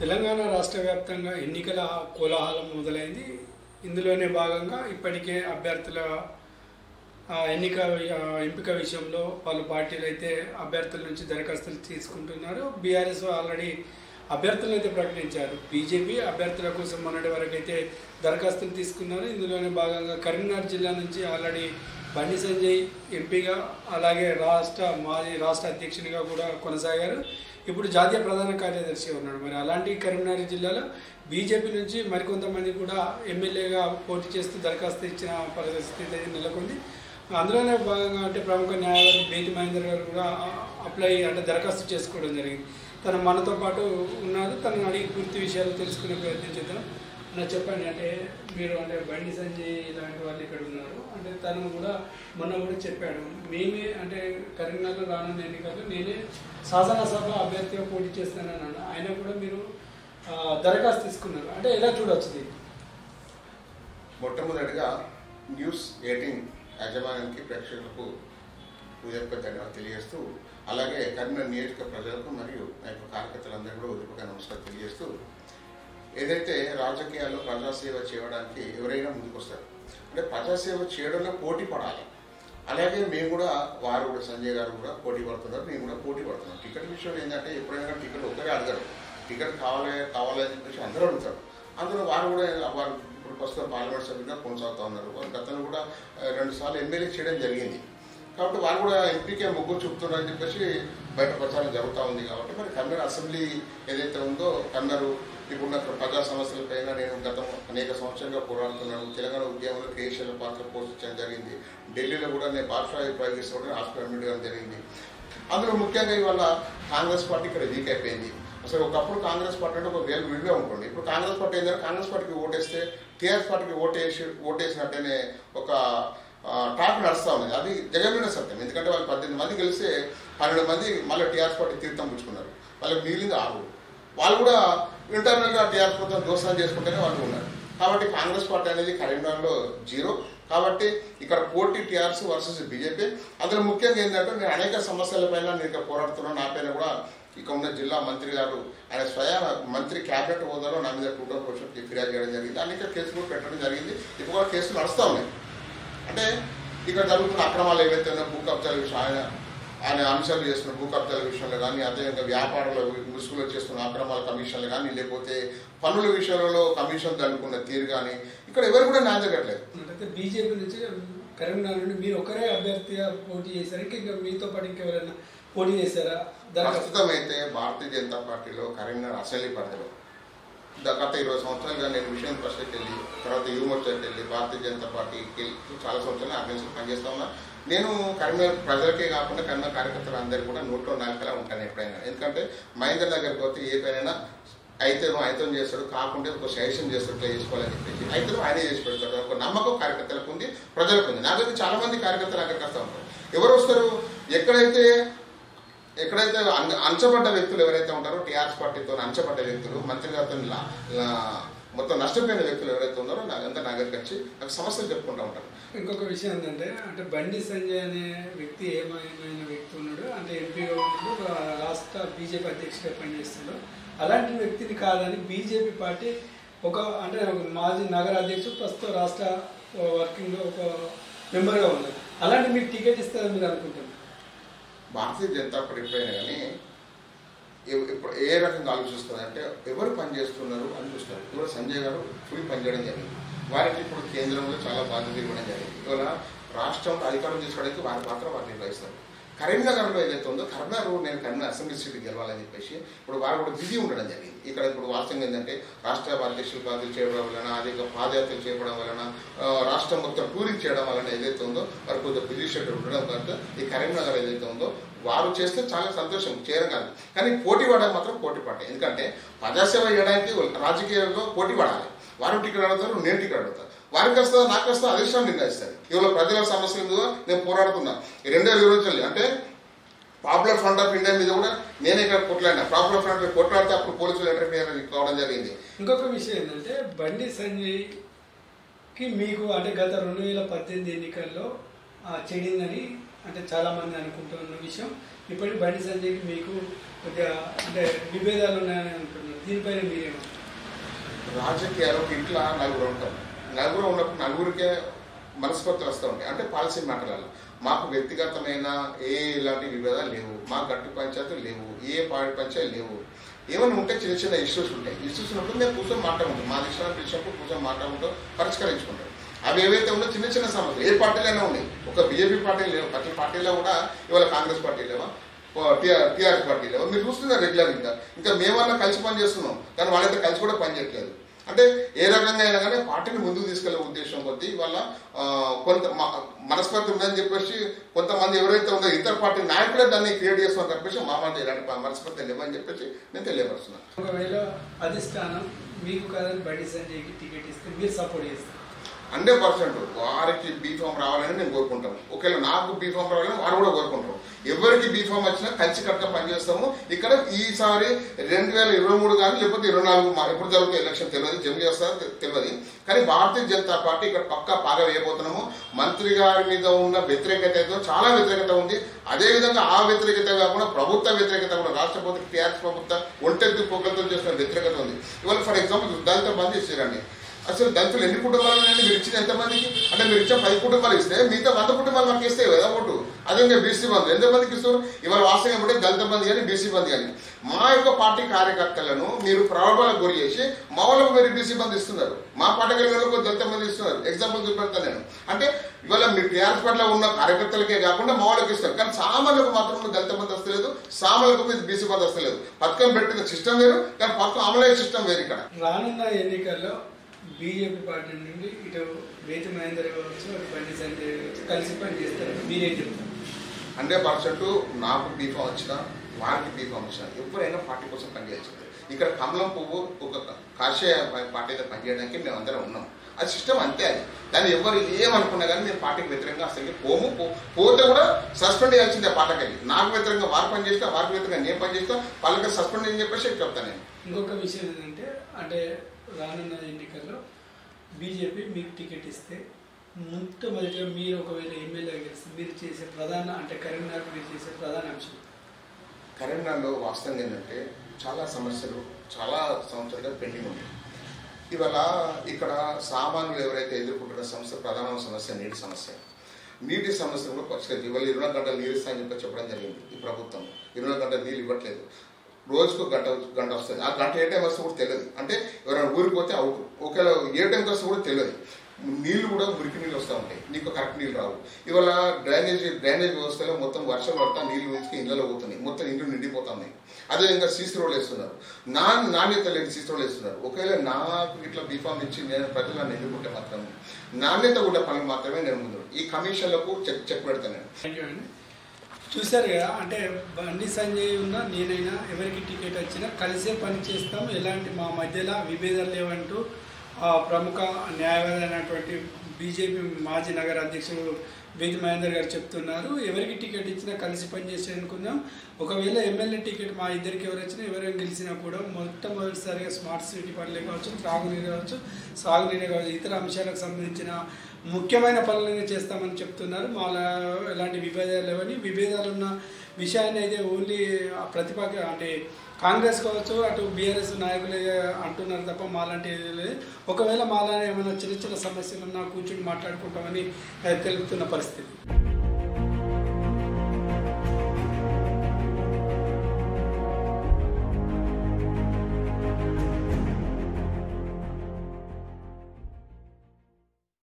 తెలంగాణ రాష్ట్ర వ్యాప్తంగా ఎన్నికల కోలాహలం మొదలైంది ఇందులోనే భాగంగా ఇప్పటికే అభ్యర్థుల ఆ, ఎన్నిక ఆ, ఎంపిక విషయంలో పలు పార్టీలు అయితే అభ్యర్థుల నుంచి దరఖాస్తులు తీసుకుంటున్నారు బీఆర్ఎస్ ఆల్రెడీ అభ్యర్థులను అయితే ప్రకటించారు బీజేపీ అభ్యర్థుల కోసం మొన్నటి వరకు అయితే దరఖాస్తులు తీసుకున్నారు ఇందులోనే భాగంగా కరీంనగర్ జిల్లా నుంచి ఆల్రెడీ బండి సంజయ్ ఎంపీగా అలాగే రాష్ట్ర మాజీ రాష్ట్ర అధ్యక్షునిగా కూడా కొనసాగారు ఇప్పుడు జాతీయ ప్రధాన కార్యదర్శిగా ఉన్నాడు మరి అలాంటి కరీంనగర్ జిల్లాలో బీజేపీ నుంచి మరికొంతమంది కూడా ఎమ్మెల్యేగా పోటీ చేస్తూ దరఖాస్తు ఇచ్చిన పరిస్థితి అయితే నెలకొంది అందులోనే భాగంగా అంటే ప్రముఖ న్యాయవాది బేతి మహేందర్ గారు కూడా అప్లై అంటే దరఖాస్తు చేసుకోవడం జరిగింది తను మనతో పాటు ఉన్నారు తనను అడిగి పూర్తి విషయాలు తెలుసుకునే ప్రయత్నం చేద్దాం నా చెప్పండి అంటే మీరు అంటే బండి సంజయ్ ఇలాంటి వాళ్ళు ఇక్కడ ఉన్నారు అంటే తను కూడా మొన్న కూడా చెప్పాడు మేమే అంటే కరీంనగర్ రానున్న ఎన్నికల్లో నేనే శాసనసభ అభ్యర్థిగా పోటీ చేస్తానని అన్నాడు ఆయన కూడా మీరు ఆ, దరఖాస్తు తీసుకున్నారు అంటే ఎలా చూడొచ్చు దీన్ని మొట్టమొదటిగా న్యూస్ ఎయిటీన్ యాజమాన్యానికి ప్రేక్షకులకు హృదయపూర్వక ధన్యవాదాలు తెలియజేస్తూ అలాగే కరీంనగర్ నియోజక ప్రజలకు మరియు నా యొక్క కార్యకర్తలందరూ కూడా హృదయపూర్వక నమస్కారం తెలియజేస్తూ ఏదైతే రాజకీయాల్లో ప్రజాసేవ చేయడానికి ఎవరైనా ముందుకు వస్తారు అంటే ప్రజాసేవ చేయడంలో పోటీ పడాలి అలాగే మేము కూడా వారు కూడా సంజయ్ గారు కూడా పోటీ పడుతున్నారు మేము కూడా పోటీ పడుతున్నాం టికెట్ విషయం ఏంటంటే ఎప్పుడైనా టికెట్ ఒకరే అడగరు టికెట్ కావాలి కావాలి అని చెప్పేసి అందరూ అడుగుతారు అందులో వారు కూడా వారు ఇప్పుడు ప్రస్తుతం పార్లమెంట్ సభ్యులుగా కొనసాగుతూ ఉన్నారు వారు గతంలో కూడా ఆ, రెండు సార్లు ఎమ్మెల్యే చేయడం జరిగింది కాబట్టి వారు కూడా ఎంపీకే మొగ్గు చూపుతున్నారని చెప్పేసి బయట ప్రచారం జరుగుతూ ఉంది కాబట్టి మరి కన్నడ అసెంబ్లీ ఏదైతే ఉందో కన్నరు ఇప్పుడున్న ప్రజా సమస్యలపైన నేను గతం అనేక సంవత్సరాలుగా పోరాడుతున్నాను తెలంగాణ ఉద్యమంలో క్రియేషన్ పాత్ర పోషించడం జరిగింది ఢిల్లీలో కూడా నేను భాషాయి ప్రయోగిస్తూ కూడా హాస్పిటల్ చేయడం జరిగింది అందులో ముఖ్యంగా ఇవాళ కాంగ్రెస్ పార్టీ ఇక్కడ వీక్ అయిపోయింది అసలు ఒకప్పుడు కాంగ్రెస్ పార్టీ అంటే ఒక వేలు విడిగా ఉంటుంది ఇప్పుడు కాంగ్రెస్ పార్టీ ఏంటంటే కాంగ్రెస్ పార్టీకి ఓటేస్తే టీఆర్ఎస్ పార్టీకి ఓటేసి ఓటేసినట్టేనే ఒక ఆ, టాక్ నడుస్తూ ఉంది అది జగమైన సత్యం ఎందుకంటే వాళ్ళు పద్దెనిమిది మంది కలిస్తే పన్నెండు మంది మళ్ళీ టీఆర్ఎస్ పార్టీ తీర్థం పుచ్చుకున్నారు వాళ్ళకి మిగిలింది ఆరు వాళ్ళు కూడా ఇంటర్నల్గా టీఆర్ఎస్ ప్రభుత్వం దోషాలు చేసుకుంటేనే వాళ్ళు ఉన్నారు కాబట్టి కాంగ్రెస్ పార్టీ అనేది కరీంనగర్లో జీరో కాబట్టి ఇక్కడ పోటీ టీఆర్ఎస్ వర్సెస్ బీజేపీ అందులో ముఖ్యంగా ఏంటంటే నేను అనేక సమస్యలపైన నేను ఇక్కడ పోరాడుతున్నాను నా పైన కూడా ఇక ఉన్న జిల్లా మంత్రి గారు ఆయన స్వయం మంత్రి క్యాబినెట్ హోదాలో నా మీద టూ థౌసండ్ క్వశ్చన్కి ఫిర్యాదు చేయడం జరిగింది అనేక కేసులు కూడా పెట్టడం జరిగింది ఇప్పుడు కూడా కేసులు నడుస్తూ ఉన్నాయి అంటే ఇక్కడ జరుగుతున్న అక్రమాలు ఏవైతే ఉన్నాయో భూ కబ్జాల విషయం ఆయన ఆయన అంశాలు చేస్తున్న భూ కబ్జాల విషయంలో కానీ అదేవిధంగా వ్యాపారంలో ముసుగులో చేస్తున్న అక్రమాల కమిషన్లు కానీ లేకపోతే పన్నుల విషయంలో కమిషన్ అనుకున్న తీరు కానీ ఇక్కడ ఎవరు కూడా న్యాయం జరగట్లేదు అయితే బీజేపీ నుంచి కరీంనగర్ నుండి మీరు ఒకరే అభ్యర్థిగా పోటీ చేశారు ఇంకా ఇంకా మీతో పాటు ఇంకెవరైనా పోటీ చేశారా దరఖాస్తు ప్రస్తుతం అయితే భారతీయ జనతా పార్టీలో కరీంనగర్ అసెంబ్లీ పరిధిలో ద- గత ఇరవై సంవత్సరాలుగా నేను విషయం పరిస్థితికి వెళ్ళి తర్వాత యువమోర్చాకి వెళ్ళి భారతీయ జనతా పార్టీకి వెళ్ళి చాలా సంవత్సరాలు ఆర్గనైజేషన్ పనిచేస్తా ఉన్నా నేను కరీంనగర్ ప్రజలకే కాకుండా కరీంనగర్ కార్యకర్తలు అందరూ కూడా నోట్లో నాలుకలా ఉంటాను ఎప్పుడైనా ఎందుకంటే మహేందర్ దగ్గరికి పోతే ఏ పైన అయితే అయితే చేస్తాడు కాకుండా ఒక సజెషన్ చేస్తాడు ఇట్లా చేసుకోవాలని చెప్పేసి అయితే ఆయనే చేసి పెడతాడు ఒక నమ్మకం కార్యకర్తలకు ఉంది ప్రజలకు ఉంది నాకైతే చాలా మంది కార్యకర్తలు అక్కడికి వస్తూ ఉంటారు ఎవరు వస్తారు ఎక్కడైతే ఎక్కడైతే అం- అంచబడ్డ వ్యక్తులు ఎవరైతే ఉంటారో టీఆర్ఎస్ పార్టీతో అంచబడ్డ వ్యక్తులు మంత్రి గారితో లా- లా- మొత్తం నష్టపోయిన వ్యక్తులు ఎవరైతే ఉన్నారో నాకంతా నా దగ్గరికి వచ్చి నాకు సమస్యలు చెప్పుకుంటూ ఉంటారు ఇంకొక విషయం ఏంటంటే అంటే బండి సంజయ్ అనే వ్యక్తి ఏమైన వ్యక్తి ఉన్నాడు అంటే ఎంపీగా ఉన్నాడు రా- రాష్ట్ర బీజేపీ అధ్యక్షుడిగా పనిచేస్తున్నాడు అలాంటి వ్యక్తిని కాదని బీజేపీ పార్టీ ఒక అంటే ఒక మాజీ నగర అధ్యక్షుడు ప్రస్తుతం రాష్ట్ర వర్కింగ్ ఒక మెంబర్గా ఉన్నారు అలాంటి మీకు టికెట్ ఇస్తారని మీరు అనుకుంటున్నారు భారతీయ జనతా పార్టీ పైన కానీ ఎవ- ఇప్పుడు ఏ రకంగా ఆలోచిస్తుంది అంటే ఎవరు పనిచేస్తున్నారు అని చూస్తారు ఇవాళ సంజయ్ గారు ఫుల్ పనిచేయడం జరిగింది వారికి ఇప్పుడు కేంద్రంలో చాలా బాధ్యత ఇవ్వడం జరిగింది ఇవాళ రాష్ట్రంలో అధికారం తీసుకోవడానికి వారి పాత్ర వారు నిర్వహిస్తారు కరీంనగర్లో ఏదైతే ఉందో కరీంనగర్ నేను కరీంనగర్ అసెంబ్లీ సీట్ గెలవాలని చెప్పేసి ఇప్పుడు వారు కూడా బిజీ ఉండడం జరిగింది ఇక్కడ ఇప్పుడు వాస్తవం ఏంటంటే రాష్ట్ర అధ్యక్షులు బాధ్యత చేయడం వలన అధిక పాదయాత్రలు చేయడం వలన ఆ, రాష్ట్రం మొత్తం టూరింగ్ చేయడం వలన ఏదైతే ఉందో వారు కొద్దిగా బిజీ షెడ్యూల్ ఉండడం కనుక ఈ కరీంనగర్ ఏదైతే ఉందో వారు చేస్తే చాలా సంతోషం చేయడం కాదు కానీ పోటీ పడడానికి మాత్రం పోటీ పడ్డాయి ఎందుకంటే ప్రజాసేవ చేయడానికి రాజకీయాల్లో పోటీ పడాలి వారు టికెట్ అడుగుతారు నేను టికెట్ అడుగుతాను వారికి వస్తుందా నాకు వస్తుందా అధిష్టానం నిర్ణయిస్తుంది ఇవాళ ప్రజల సమస్యల మీద నేను పోరాడుతున్నా ఈ రెండు వేల ఇరవై నుంచి అంటే పాపులర్ ఫ్రంట్ ఆఫ్ ఇండియా మీద కూడా నేనే ఇక్కడ కొట్లాడినా పాపులర్ ఫ్రంట్ మీద కొట్లాడితే అప్పుడు పోలీసులు ఇంటర్ఫియర్ కావడం జరిగింది ఇంకొక విషయం ఏంటంటే బండి సంజయ్కి మీకు అంటే గత రెండు వేల పద్దెనిమిది ఎన్నికల్లో ఆ, చెడిందని అంటే చాలా మంది అనుకుంటున్న విషయం ఇప్పటికి బండి సంజయ్కి మీకు కొద్దిగా అంటే విభేదాలు ఉన్నాయని అంటున్నారు దీనిపైన మీరేమో రాజకీయాలు ఒక ఇంట్లో నలుగురు ఉంటాం నలుగురు ఉన్నప్పుడు నలుగురికే మనస్పర్ధలు వస్తూ ఉంటాయి అంటే పాలసీ మాటలలో మాకు వ్యక్తిగతమైన ఏ ఇలాంటి విభేదాలు లేవు మా గట్టు పంచాయతీలు లేవు ఏ పాడి పంచాయతీలు లేవు ఏమైనా ఉంటే చిన్న చిన్న ఇష్యూస్ ఉంటాయి ఇష్యూస్ ఉన్నప్పుడు మేము కూర్చొని మాట్లాడుకుంటాం మా ఇష్టాన్ని పిలిచినప్పుడు కూర్చొని మాట్లాడుకుంటాం పరిష్కరించుకుంటాం అవి ఏవైతే ఉన్నాయో చిన్న చిన్న సమస్యలు ఏ పార్టీలైనా ఉన్నాయి ఒక బీజేపీ పార్టీ లేవు ప్రతి పార్టీలో కూడా ఇవాళ కాంగ్రెస్ పార్టీ లేవా టీఆర్ఎస్ పార్టీ లేవా మీరు చూస్తున్నారు రెగ్యులర్ ఇంకా ఇంకా మేమన్నా కలిసి పని చేస్తున్నాం కానీ వాళ్ళైతే కలిసి కూడా పని చేయట్లేదు అంటే ఏ రకంగా అయినా కానీ పార్టీని ముందుకు తీసుకెళ్లే ఉద్దేశం కొద్దీ వాళ్ళ ఆ, కొంత మ- మనస్పర్ధ ఉందని చెప్పేసి కొంతమంది ఎవరైతే ఉందో ఇతర పార్టీ నాయకులే దాన్ని క్రియేట్ చేస్తామని చెప్పేసి మా మాట ఇలాంటి మనస్పర్ధ లేవని చెప్పేసి నేను తెలియపరుస్తున్నాను ఒకవేళ అధిష్టానం మీకు కాదని బండి సంజయ్కి టికెట్ ఇస్తే మీరు సపోర్ట్ చేస్తారు హండ్రెడ్ పర్సెంట్ వారికి బీఫామ్ రావాలని మేము కోరుకుంటాం ఒకవేళ నాకు బీఫామ్ రావాలని వారు కూడా కోరుకుంటాం ఎవరికి బీఫామ్ వచ్చినా కలిసి కట్టుగా పనిచేస్తాము ఇక్కడ ఈసారి రెండు వేల ఇరవై మూడు కానీ లేకపోతే ఇరవై నాలుగు మా- ఎప్పుడు జరుగుతుంది ఎలక్షన్ తెలియదు జమ్ చేస్తారో తె- తెలియదు కానీ భారతీయ జనతా పార్టీ ఇక్కడ పక్కా పాగా వేయబోతున్నాము మంత్రి గారి మీద ఉన్న వ్యతిరేకత ఏదో చాలా వ్యతిరేకత ఉంది అదే విధంగా ఆ వ్యతిరేకత కాకుండా ప్రభుత్వ వ్యతిరేకత కూడా రాష్ట్ర ప్రభుత్వం టీఆర్ఎస్ ప్రభుత్వ ఒంటెద్దు పొగలతో చేస్తున్న వ్యతిరేకత ఉంది ఇవాళ ఫర్ ఎగ్జాంపుల్ దళిత బంద్ చేశారండి అసలు దళితులు ఎన్ని కుటుంబాలు ఉన్నాయండి మీరు ఇచ్చిన ఎంతమందికి అంటే మీరు ఇచ్చే పది కుటుంబాలు ఇస్తే మిగతా వంద కుటుంబాలు మాకు ఇస్తే కదా ఓటు అదే ఇంకా బీసీ బంధు ఎంతమందికి ఇస్తారు ఇవాళ వాస్తవం అంటే దళిత బంధు కానీ బీసీ బంధు కానీ మా యొక్క పార్టీ కార్యకర్తలను మీరు ప్రలోభాలకు గురి చేసి మా వాళ్ళకు మీరు బీసీ బంధు ఇస్తున్నారు మా పార్టీ వాళ్ళకు దళిత బంధు ఇస్తున్నారు ఎగ్జాంపుల్ చూపెడతాను నేను అంటే ఇవాళ మీరు టీఆర్ఎస్ పార్టీలో ఉన్న కార్యకర్తలకే కాకుండా మా వాళ్ళకి ఇస్తారు కానీ సామాన్యులకు మాత్రం దళిత బంధు వస్తలేదు సామాన్యులకు మీద బీసీ బంధు వస్తలేదు పథకం పెట్టిన సిస్టమ్ వేరు కానీ పథకం అమలయ్యే సిస్టమ్ వేరు ఇక్కడ రానున్న ఎన్నికల్లో బీజేపీ పార్టీ నుండి ఇటు వేతి మహేందర్ కావచ్చు అటు బండి సంజయ్ కావచ్చు కలిసి పని చేస్తారు మీరేం చెప్తారు హండ్రెడ్ పర్సెంట్ నాకు బీఫామ్ వచ్చినా వారికి బీఫామ్ వచ్చినా ఎవరైనా పార్టీ కోసం పనిచేయచ్చు ఇక్కడ కమలం పువ్వు ఒక కాషాయ పార్టీతో పనిచేయడానికి మేము అందరం ఉన్నాం అది సిస్టమ్ అంతే అది దాన్ని ఎవరు ఏమనుకున్నా కానీ మేము పార్టీకి వ్యతిరేకంగా అసలు పోము పో- పోతే కూడా సస్పెండ్ చేయాల్సిందే పార్టీకి నాకు వ్యతిరేకంగా వారు పని చేస్తా వారికి వ్యతిరేకంగా నేను పని చేస్తా వాళ్ళకి సస్పెండ్ అని చెప్పేసి చెప్తాను నేను ఇంకొక విషయం ఏంటంటే అంటే రానున్న ఎన్నికల్లో బీజేపీ మీకు టికెట్ ఇస్తే మొట్టమొదటిగా మీరు ఒకవేళ ఎమ్మెల్యే గెలిస్తే మీరు చేసే ప్రధాన అంటే కరీంనగర్ మీరు చేసే ప్రధాన అంశం కరీంనగర్లో వాస్తవం ఏంటంటే చాలా సమస్యలు చాలా సంవత్సరాలుగా పెండింగ్ ఉన్నాయి ఇవాళ ఇక్కడ సామాన్యులు ఎవరైతే ఎదుర్కొంటున్న సమస్య ప్రధాన సమస్య నీటి సమస్య నీటి సమస్య కూడా పరిష్కరించి ఇవాళ ఇరవై నాలుగు గంటలు నీరు ఇస్తామని చెప్పి చెప్పడం జరిగింది ఈ ప్రభుత్వం ఇరవై నాలుగు గంటలు నీళ్ళు ఇవ్వట్లేదు రోజుకు గంట గంట వస్తుంది ఆ గంట ఏ టైం వస్తే కూడా తెలియదు అంటే ఎవరైనా ఊరికి పోతే అవుట్ ఒకవేళ ఏ టైంకి వస్తే కూడా తెలియదు నీళ్లు కూడా మురికి నీళ్ళు వస్తూ ఉంటాయి నీకు కరెక్ట్ నీళ్ళు రావు ఇవాళ డ్రైనేజ్ డ్రైనేజ్ వ్యవస్థలో మొత్తం వర్షం పడతా నీళ్లు వచ్చి ఇళ్ళలో పోతున్నాయి మొత్తం ఇంట్లో నిండిపోతున్నాయి అదే ఇంకా సీసీ రోడ్లు వేస్తున్నారు నా నాణ్యత లేని సీసీ రోడ్లు వేస్తున్నారు ఒకవేళ నాకు ఇట్లా బీఫామ్ ఇచ్చి నేను ప్రజలు నన్ను ఎన్నుకుంటే మాత్రం నాణ్యత ఉన్న పనులు మాత్రమే నేను ముందు ఈ కమిషన్లకు చెక్ చెక్ పెడతాను నేను థ్యాంక్ యూ అండి చూశారు కదా అంటే బండి సంజయ్ ఉన్నా నేనైనా ఎవరికి టికెట్ వచ్చినా కలిసే పని చేస్తాం ఎలాంటి మా మధ్యలో విభేదాలు లేవంటూ ఆ ప్రముఖ న్యాయవాది అయినటువంటి బీజేపీ మాజీ నగర అధ్యక్షుడు బేది మహేందర్ గారు చెప్తున్నారు ఎవరికి టికెట్ ఇచ్చినా కలిసి పనిచేసి అనుకుందాం ఒకవేళ ఎమ్మెల్యే టికెట్ మా ఇద్దరికి ఎవరు వచ్చినా ఎవరైనా గెలిచినా కూడా మొట్టమొదటిసారిగా స్మార్ట్ సిటీ పనులే కావచ్చు త్రాగునీరు కావచ్చు సాగునీరు కావచ్చు ఇతర అంశాలకు సంబంధించిన ముఖ్యమైన పనులను చేస్తామని చెప్తున్నారు మా ఎలాంటి విభేదాలు లేవని విభేదాలు ఉన్న విషయాన్ని అయితే ఓన్లీ ఆ ప్రతిపక్ష అంటే కాంగ్రెస్ కావచ్చు అటు బీఆర్ఎస్ నాయకులే అంటున్నారు తప్ప మాలాంటి ఏది లేదు ఒకవేళ మాలానే ఏమైనా చిన్న చిన్న సమస్యలు ఉన్నా కూర్చొని మాట్లాడుకుంటామని ఆ, తెలుపుతున్న పరిస్థితి